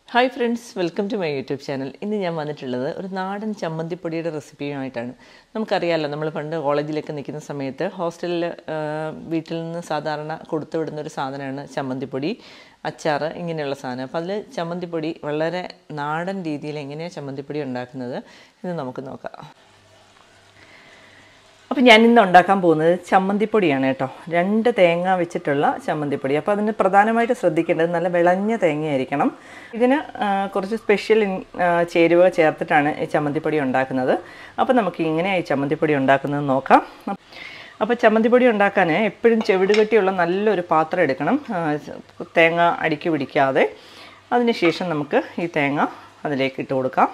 hi friends welcome to my YouTube channel ഇന്ന് ഞാൻ വന്നിട്ടുള്ളത് ഒരു നാടൻ ചമ്മന്തിപ്പൊടിയുടെ റെസിപ്പിയുമായിട്ടാണ് നമുക്കറിയാമല്ലോ നമ്മൾ പണ്ട് കോളേജിലൊക്കെ നിൽക്കുന്ന സമയത്ത് ഹോസ്റ്റലിൽ വീട്ടിൽ നിന്ന് സാധാരണ കൊടുത്തു വിടുന്ന ഒരു സാധനമാണ് ചമ്മന്തിപ്പൊടി അച്ചാർ ഇങ്ങനെയുള്ള സാധനം അപ്പോൾ അതിൽ ചമ്മന്തിപ്പൊടി വളരെ നാടൻ രീതിയിൽ എങ്ങനെയാണ് ചമ്മന്തിപ്പൊടി ഉണ്ടാക്കുന്നത് എന്ന് നമുക്ക് നോക്കാം അപ്പോൾ ഞാൻ ഇന്ന് ഉണ്ടാക്കാൻ പോകുന്നത് ചമ്മന്തിപ്പൊടിയാണ് കേട്ടോ രണ്ട് തേങ്ങ വെച്ചിട്ടുള്ള ചമ്മന്തിപ്പൊടി അപ്പോൾ അതിന് പ്രധാനമായിട്ട് ശ്രദ്ധിക്കേണ്ടത് നല്ല വിളഞ്ഞ തേങ്ങയായിരിക്കണം ഇതിന് ആ, കുറച്ച് സ്പെഷ്യൽ ഇൻ- ആ, ചേരുവ ചേർത്തിട്ടാണ് ഈ ചമ്മന്തിപ്പൊടി ഉണ്ടാക്കുന്നത് അപ്പോൾ നമുക്ക് ഇങ്ങനെയാണ് ഈ ചമ്മന്തിപ്പൊടി ഉണ്ടാക്കുന്നത് നോക്കാം അപ്പോൾ ചമ്മന്തിപ്പൊടി ഉണ്ടാക്കാൻ എപ്പോഴും ചെവിട് കെട്ടിയുള്ള നല്ലൊരു പാത്രം എടുക്കണം ആ, തേങ്ങ അടുക്കി പിടിക്കാതെ അതിനുശേഷം നമുക്ക് ഈ തേങ്ങ അതിലേക്ക് ഇട്ട് കൊടുക്കാം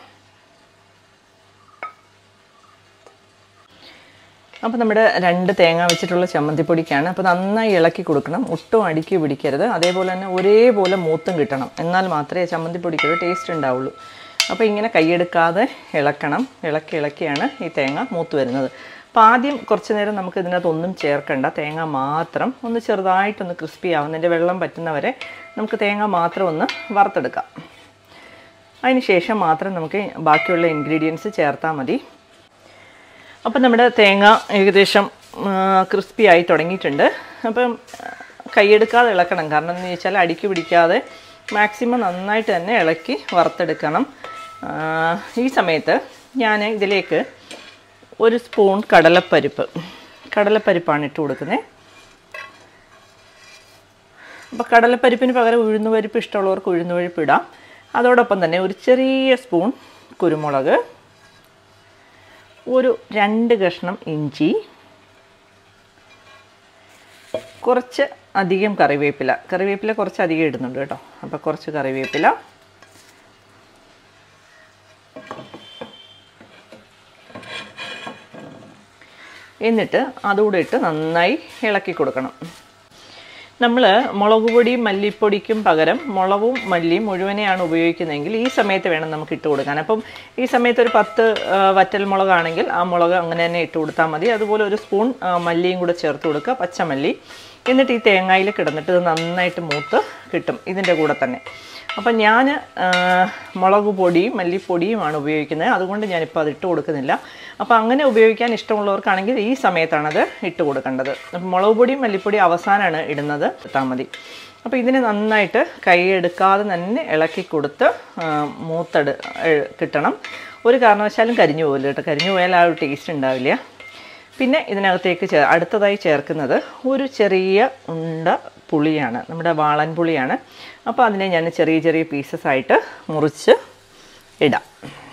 അപ്പോൾ നമ്മുടെ രണ്ട് തേങ്ങ വെച്ചിട്ടുള്ള ചമ്മന്തിപ്പൊടിക്കാണ് അപ്പോൾ നന്നായി ഇളക്കി കൊടുക്കണം ഒട്ടും അടുക്കി പിടിക്കരുത് അതേപോലെ തന്നെ ഒരേപോലെ മൂത്തും കിട്ടണം എന്നാൽ മാത്രമേ ചമ്മന്തിപ്പൊടിക്ക് ഒരു ടേസ്റ്റ് ഉണ്ടാവുള്ളൂ അപ്പോൾ ഇങ്ങനെ കൈയെടുക്കാതെ ഇളക്കണം ഇളക്കി ഇളക്കിയാണ് ഈ തേങ്ങ മൂത്ത് വരുന്നത് അപ്പോൾ ആദ്യം കുറച്ച് നേരം നമുക്ക് ഇതിനകത്ത് ഒന്നും ചേർക്കണ്ട തേങ്ങ മാത്രം ഒന്ന് ചെറുതായിട്ടൊന്ന് ക്രിസ്പി ആവുന്നതിൻ്റെ വെള്ളം പറ്റുന്നവരെ നമുക്ക് തേങ്ങ മാത്രം ഒന്ന് വറുത്തെടുക്കാം അതിന് ശേഷം മാത്രം നമുക്ക് ബാക്കിയുള്ള ഇൻഗ്രീഡിയൻസ് ചേർത്താൽ മതി അപ്പം നമ്മുടെ തേങ്ങ ഏകദേശം ക്രിസ്പി ആയി തുടങ്ങിയിട്ടുണ്ട് അപ്പം ആ, കൈയെടുക്കാതെ ഇളക്കണം കാരണം എന്ന് വെച്ചാൽ അടുക്കി പിടിക്കാതെ മാക്സിമം നന്നായിട്ട് തന്നെ ഇളക്കി വറുത്തെടുക്കണം ആ, ഈ സമയത്ത് ഞാൻ ഇതിലേക്ക് ഒരു സ്പൂൺ കടലപ്പരിപ്പ് കടലപ്പരിപ്പാണ് ഇട്ട് കൊടുക്കുന്നത് അപ്പോൾ കടലപ്പരിപ്പിന് പകരം ഉഴുന്നുപരിപ്പ് ഇഷ്ടമുള്ളവർക്ക് ഉഴുന്നുപരിപ്പ് ഇടാം അതോടൊപ്പം തന്നെ ഒരു ചെറിയ സ്പൂൺ കുരുമുളക് ഒരു രണ്ട് കഷ്ണം ഇഞ്ചി കുറച്ച് അധികം കറിവേപ്പില കറിവേപ്പില കുറച്ച് അധികം ഇടുന്നുണ്ട് കേട്ടോ അപ്പോൾ കുറച്ച് കറിവേപ്പില എന്നിട്ട് അതുകൂടെ ഇട്ട് നന്നായി ഇളക്കി കൊടുക്കണം നമ്മൾ മുളക് പൊടിയും മല്ലിപ്പൊടിക്കും പകരം മുളകും മല്ലിയും മുഴുവനെയാണ് ഉപയോഗിക്കുന്നതെങ്കിൽ ഈ സമയത്ത് വേണം നമുക്ക് ഇട്ട് കൊടുക്കാൻ അപ്പം ഈ സമയത്ത് ഒരു പത്ത് ആ, വറ്റൽ മുളകാണെങ്കിൽ ആ മുളക് അങ്ങനെ തന്നെ ഇട്ട് കൊടുത്താൽ മതി അതുപോലെ ഒരു സ്പൂൺ ആ, മല്ലിയും കൂടെ ചേർത്ത് കൊടുക്കുക പച്ചമല്ലി എന്നിട്ട് ഈ തേങ്ങയിൽ കിടന്നിട്ട് ഇത് നന്നായിട്ട് മൂത്ത് കിട്ടും ഇതിൻ്റെ കൂടെ തന്നെ അപ്പം ഞാൻ മുളക് പൊടിയും മല്ലിപ്പൊടിയുമാണ് ഉപയോഗിക്കുന്നത് അതുകൊണ്ട് ഞാനിപ്പോൾ അത് ഇട്ട് കൊടുക്കുന്നില്ല അപ്പോൾ അങ്ങനെ ഉപയോഗിക്കാൻ ഇഷ്ടമുള്ളവർക്കാണെങ്കിൽ ഈ സമയത്താണത് ഇട്ട് കൊടുക്കേണ്ടത് അപ്പം മുളക് പൊടിയും മല്ലിപ്പൊടിയും അവസാനമാണ് ഇടുന്നത് ഇട്ടാൽ മതി അപ്പോൾ ഇതിനെ നന്നായിട്ട് കൈ എടുക്കാതെ തന്നെ ഇളക്കി കൊടുത്ത് ആ, മൂത്തെടു എ- കിട്ടണം ഒരു കാരണവശാലും കരിഞ്ഞു പോകില്ല കേട്ടോ കരിഞ്ഞു പോയാൽ ആ ഒരു ടേസ്റ്റ് ഉണ്ടാവില്ല പിന്നെ ഇതിനകത്തേക്ക് ചേ അടുത്തതായി ചേർക്കുന്നത് ഒരു ചെറിയ ഉണ്ട പുളിയാണ് നമ്മുടെ വാളൻ പുളിയാണ് അപ്പോൾ അതിനെ ഞാൻ ചെറിയ ചെറിയ പീസസ് ആയിട്ട് മുറിച്ച് ഇടാം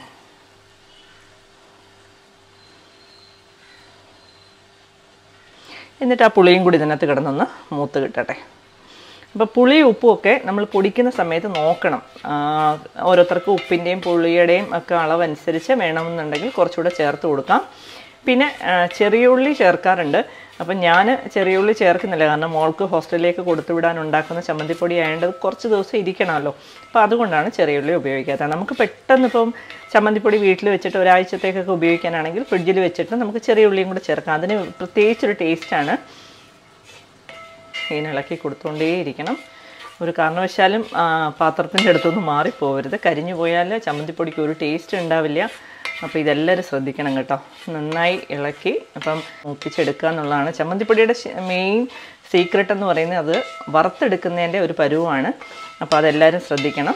എന്നിട്ട് ആ പുളിയും കൂടി ഇതിനകത്ത് കിടന്നൊന്ന് മൂത്ത് കിട്ടട്ടെ അപ്പോൾ പുളിയും ഉപ്പും ഒക്കെ നമ്മൾ പൊടിക്കുന്ന സമയത്ത് നോക്കണം ആ, ഓരോരുത്തർക്കും ഉപ്പിൻ്റെയും പുളിയുടെയും ഒക്കെ അളവനുസരിച്ച് വേണമെന്നുണ്ടെങ്കിൽ കുറച്ചുകൂടെ ചേർത്ത് കൊടുക്കാം പിന്നെ ആ, ചെറിയ ഉള്ളി ചേർക്കാറുണ്ട് അപ്പം ഞാൻ ചെറിയ ഉള്ളി ചേർക്കുന്നില്ല കാരണം മോൾക്ക് ഹോസ്റ്റലിലേക്ക് കൊടുത്തു വിടാൻ ഉണ്ടാക്കുന്ന ചമ്മന്തിപ്പൊടി ആയതുകൊണ്ട് കുറച്ച് ദിവസം ഇരിക്കണമല്ലോ അപ്പോൾ അതുകൊണ്ടാണ് ചെറിയ ഉള്ളി ഉപയോഗിക്കാത്തത് നമുക്ക് പെട്ടെന്ന് ഇപ്പം ചമ്മന്തിപ്പൊടി വീട്ടിൽ വെച്ചിട്ട് ഒരാഴ്ചത്തേക്കൊക്കെ ഉപയോഗിക്കാനാണെങ്കിൽ ഫ്രിഡ്ജിൽ വെച്ചിട്ട് നമുക്ക് ചെറിയ ഉള്ളിയും കൂടെ ചേർക്കാം അതിന് പ്രത്യേകിച്ചൊരു ടേസ്റ്റാണ് ഇങ്ങനെ ഇളക്കി കൊടുത്തുകൊണ്ടേയിരിക്കണം ഒരു കാരണവശാലും ആ, പാത്രത്തിൻ്റെ അടുത്തൊന്നും മാറിപ്പോകരുത് കരിഞ്ഞു പോയാൽ ചമ്മന്തിപ്പൊടിക്ക് ഒരു ടേസ്റ്റ് ഉണ്ടാവില്ല അപ്പോൾ ഇതെല്ലാവരും ശ്രദ്ധിക്കണം കേട്ടോ നന്നായി ഇളക്കി അപ്പം മൂപ്പിച്ചെടുക്കുക എന്നുള്ളതാണ് ചമ്മന്തിപ്പൊടിയുടെ മെയിൻ സീക്രട്ട് എന്ന് പറയുന്നത് അത് വറുത്തെടുക്കുന്നതിൻ്റെ ഒരു പരുവമാണ് അപ്പോൾ അതെല്ലാവരും ശ്രദ്ധിക്കണം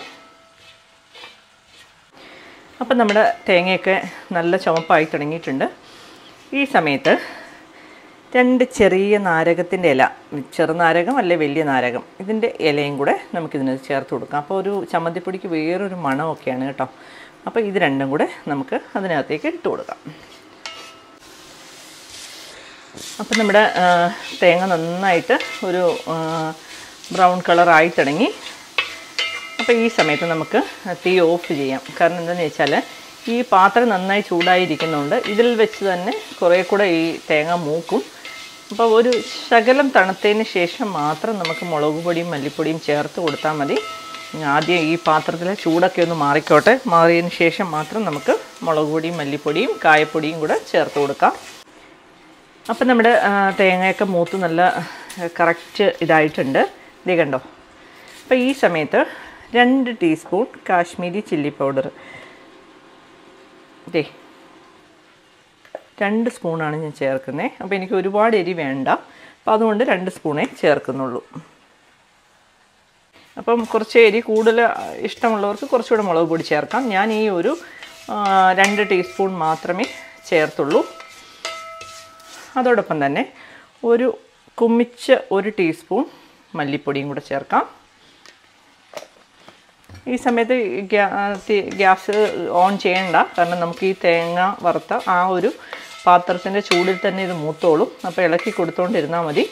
അപ്പം നമ്മുടെ തേങ്ങയൊക്കെ നല്ല ചുമപ്പായി തുടങ്ങിയിട്ടുണ്ട് ഈ സമയത്ത് രണ്ട് ചെറിയ നാരകത്തിൻ്റെ ഇല ചെറുനാരകം അല്ലെ വലിയ നാരകം ഇതിൻ്റെ ഇലയും കൂടെ നമുക്കിതിന് ചേർത്ത് കൊടുക്കാം അപ്പോൾ ഒരു ചമ്മന്തിപ്പൊടിക്ക് വേറൊരു മണമൊക്കെയാണ് കേട്ടോ അപ്പോൾ ഇത് രണ്ടും കൂടെ നമുക്ക് അതിനകത്തേക്ക് ഇട്ട് കൊടുക്കാം അപ്പം നമ്മുടെ ആ, തേങ്ങ നന്നായിട്ട് ഒരു ബ്രൗൺ കളറായി തുടങ്ങി അപ്പോൾ ഈ സമയത്ത് നമുക്ക് തീ ഓഫ് ചെയ്യാം കാരണം എന്താണെന്ന് വെച്ചാൽ ഈ പാത്രം നന്നായി ചൂടായിരിക്കുന്നുണ്ട് ഇതിൽ വെച്ച് തന്നെ കുറേ കൂടെ ഈ തേങ്ങ മൂക്കും അപ്പോൾ ഒരു ശകലം തണുത്തതിന് ശേഷം മാത്രം നമുക്ക് മുളക് പൊടിയും മല്ലിപ്പൊടിയും ചേർത്ത് കൊടുത്താൽ മതി ആദ്യം ഈ പാത്രത്തിലെ ചൂടൊക്കെ ഒന്ന് മാറിക്കോട്ടെ മാറിയതിന് ശേഷം മാത്രം നമുക്ക് മുളക് പൊടിയും മല്ലിപ്പൊടിയും കായപ്പൊടിയും കൂടെ ചേർത്ത് കൊടുക്കാം അപ്പം നമ്മുടെ ആ, തേങ്ങയൊക്കെ മൂത്ത് നല്ല കറക്റ്റ് ഇതായിട്ടുണ്ട് ഇത് കണ്ടോ അപ്പോൾ ഈ സമയത്ത് രണ്ട് ടീസ്പൂൺ കാശ്മീരി ചില്ലി പൗഡർ ദേ രണ്ട് സ്പൂണാണ് ഞാൻ ചേർക്കുന്നത് അപ്പോൾ എനിക്ക് ഒരുപാട് എരി വേണ്ട അപ്പോൾ അതുകൊണ്ട് രണ്ട് സ്പൂണേ ചേർക്കുന്നുള്ളൂ അപ്പം കുറച്ച് എരി കൂടുതൽ ഇഷ്ടമുള്ളവർക്ക് കുറച്ചുകൂടെ മുളക് പൊടി ചേർക്കാം ഞാൻ ഈ ഒരു ആ, രണ്ട് ടീസ്പൂൺ മാത്രമേ ചേർത്തുള്ളൂ അതോടൊപ്പം തന്നെ ഒരു കുമ്മിച്ച ഒരു ടീസ്പൂൺ മല്ലിപ്പൊടിയും കൂടെ ചേർക്കാം ഈ സമയത്ത് ഗ്യാ തി- ഗ്യാസ് ഓൺ ചെയ്യണ്ട കാരണം നമുക്ക് ഈ തേങ്ങ വറുത്ത ആ ഒരു പാത്രത്തിൻ്റെ ചൂടിൽ തന്നെ ഇത് മൂത്തോളും അപ്പോൾ ഇളക്കി കൊടുത്തുകൊണ്ടിരുന്നാൽ മതി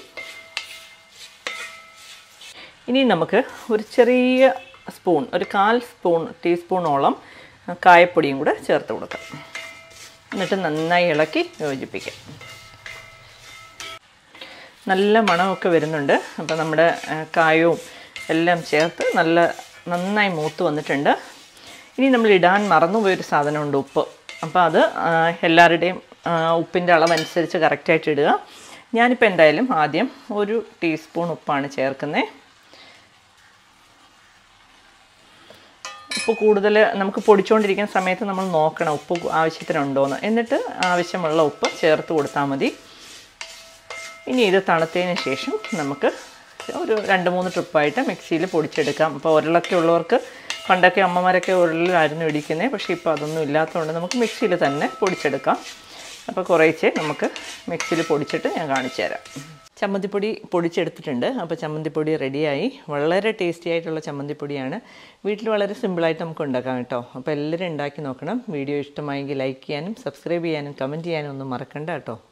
ഇനി നമുക്ക് ഒരു ചെറിയ സ്പൂൺ ഒരു കാൽ സ്പൂൺ ടീസ്പൂണോളം കായപ്പൊടിയും കൂടെ ചേർത്ത് കൊടുക്കാം എന്നിട്ട് നന്നായി ഇളക്കി യോജിപ്പിക്കാം നല്ല മണമൊക്കെ വരുന്നുണ്ട് അപ്പോൾ നമ്മുടെ ആ, കായവും എല്ലാം ചേർത്ത് നല്ല നന്നായി മൂത്ത് വന്നിട്ടുണ്ട് ഇനി നമ്മൾ ഇടാൻ മറന്നുപോയൊരു സാധനമുണ്ട് ഉപ്പ് അപ്പോൾ അത് ആ, എല്ലാവരുടെയും ആ, ഉപ്പിൻ്റെ അളവനുസരിച്ച് കറക്റ്റായിട്ട് ഇടുക ഞാനിപ്പോൾ എന്തായാലും ആദ്യം ഒരു ടീസ്പൂൺ ഉപ്പാണ് ചേർക്കുന്നത് ഉപ്പ് കൂടുതൽ നമുക്ക് പൊടിച്ചുകൊണ്ടിരിക്കുന്ന സമയത്ത് നമ്മൾ നോക്കണം ഉപ്പ് ആവശ്യത്തിനുണ്ടോയെന്ന് എന്നിട്ട് ആവശ്യമുള്ള ഉപ്പ് ചേർത്ത് കൊടുത്താൽ മതി ഇനി ഇത് തണുത്തതിന് ശേഷം നമുക്ക് ഒരു രണ്ട് മൂന്ന് ട്രിപ്പായിട്ട് മിക്സിയിൽ പൊടിച്ചെടുക്കാം അപ്പോൾ ഉരുളൊക്കെ ഉള്ളവർക്ക് പണ്ടൊക്കെ അമ്മമാരൊക്കെ ഉരുളിലായിരുന്നു ഇടിക്കുന്നത് പക്ഷേ ഇപ്പോൾ അതൊന്നും ഇല്ലാത്തതുകൊണ്ട് നമുക്ക് മിക്സിയിൽ തന്നെ പൊടിച്ചെടുക്കാം അപ്പോൾ കുറേശ്ശെ നമുക്ക് മിക്സിയിൽ പൊടിച്ചിട്ട് ഞാൻ കാണിച്ചു തരാം ചമ്മന്തിപ്പൊടി പൊടിച്ചെടുത്തിട്ടുണ്ട് അപ്പോൾ ചമ്മന്തിപ്പൊടി റെഡിയായി വളരെ ടേസ്റ്റി ആയിട്ടുള്ള ചമ്മന്തിപ്പൊടിയാണ് വീട്ടിൽ വളരെ സിമ്പിളായിട്ട് നമുക്ക് ഉണ്ടാക്കാം കേട്ടോ അപ്പോൾ എല്ലാവരും ഉണ്ടാക്കി നോക്കണം വീഡിയോ ഇഷ്ടമായെങ്കിൽ ലൈക്ക് ചെയ്യാനും സബ്സ്ക്രൈബ് ചെയ്യാനും കമൻറ്റ് ചെയ്യാനും ഒന്നും മറക്കണ്ട കേട്ടോ